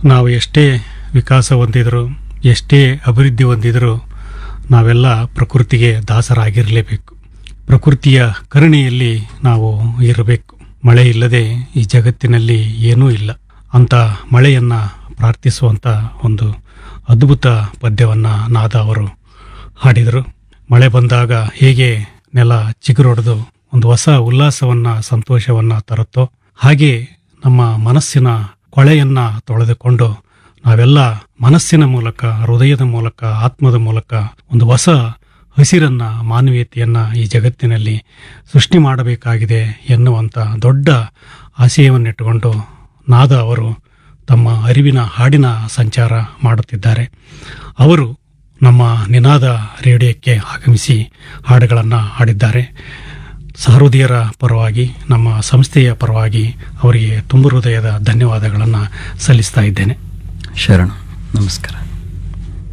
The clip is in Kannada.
ನಾವು ಎಷ್ಟೇ ವಿಕಾಸ ಹೊಂದಿದ್ರು ಎಷ್ಟೇ ಅಭಿವೃದ್ಧಿ ಹೊಂದಿದ್ರು ನಾವೆಲ್ಲ ಪ್ರಕೃತಿಗೆ ದಾಸರಾಗಿರಲೇಬೇಕು ಪ್ರಕೃತಿಯ ಕರುಣೆಯಲ್ಲಿ ನಾವು ಇರಬೇಕು ಮಳೆ ಇಲ್ಲದೆ ಈ ಜಗತ್ತಿನಲ್ಲಿ ಏನೂ ಇಲ್ಲ ಅಂತ ಮಳೆಯನ್ನ ಪ್ರಾರ್ಥಿಸುವಂತ ಒಂದು ಅದ್ಭುತ ಪದ್ಯವನ್ನ ನಾದ ಅವರು ಹಾಡಿದರು ಮಳೆ ಬಂದಾಗ ಹೇಗೆ ನೆಲ ಚಿಗುರೊಡೆದು ಒಂದು ಹೊಸ ಉಲ್ಲಾಸವನ್ನ ಸಂತೋಷವನ್ನ ತರುತ್ತೋ ಹಾಗೆ ನಮ್ಮ ಮನಸ್ಸಿನ ಕೊಳೆಯನ್ನ ತೊಳೆದುಕೊಂಡು ನಾವೆಲ್ಲ ಮನಸ್ಸಿನ ಮೂಲಕ ಹೃದಯದ ಮೂಲಕ ಆತ್ಮದ ಮೂಲಕ ಒಂದು ಹೊಸ ಹಸಿರನ್ನ ಮಾನವೀಯತೆಯನ್ನ ಈ ಜಗತ್ತಿನಲ್ಲಿ ಸೃಷ್ಟಿ ಮಾಡಬೇಕಾಗಿದೆ ಎನ್ನುವಂತ ದೊಡ್ಡ ಆಶಯವನ್ನಿಟ್ಟುಕೊಂಡು ನಾದ ಅವರು ತಮ್ಮ ಅರಿವಿನ ಹಾಡಿನ ಸಂಚಾರ ಮಾಡುತ್ತಿದ್ದಾರೆ ಅವರು ನಮ್ಮ ನಿನಾದ ರೇಡಿಯೋಕ್ಕೆ ಆಗಮಿಸಿ ಹಾಡುಗಳನ್ನು ಹಾಡಿದ್ದಾರೆ ಸಹೃದಯರ ಪರವಾಗಿ ನಮ್ಮ ಸಂಸ್ಥೆಯ ಪರವಾಗಿ ಅವರಿಗೆ ತುಂಬ ಹೃದಯದ ಧನ್ಯವಾದಗಳನ್ನು ಸಲ್ಲಿಸ್ತಾ ಇದ್ದೇನೆ ಶರಣ ನಮಸ್ಕಾರ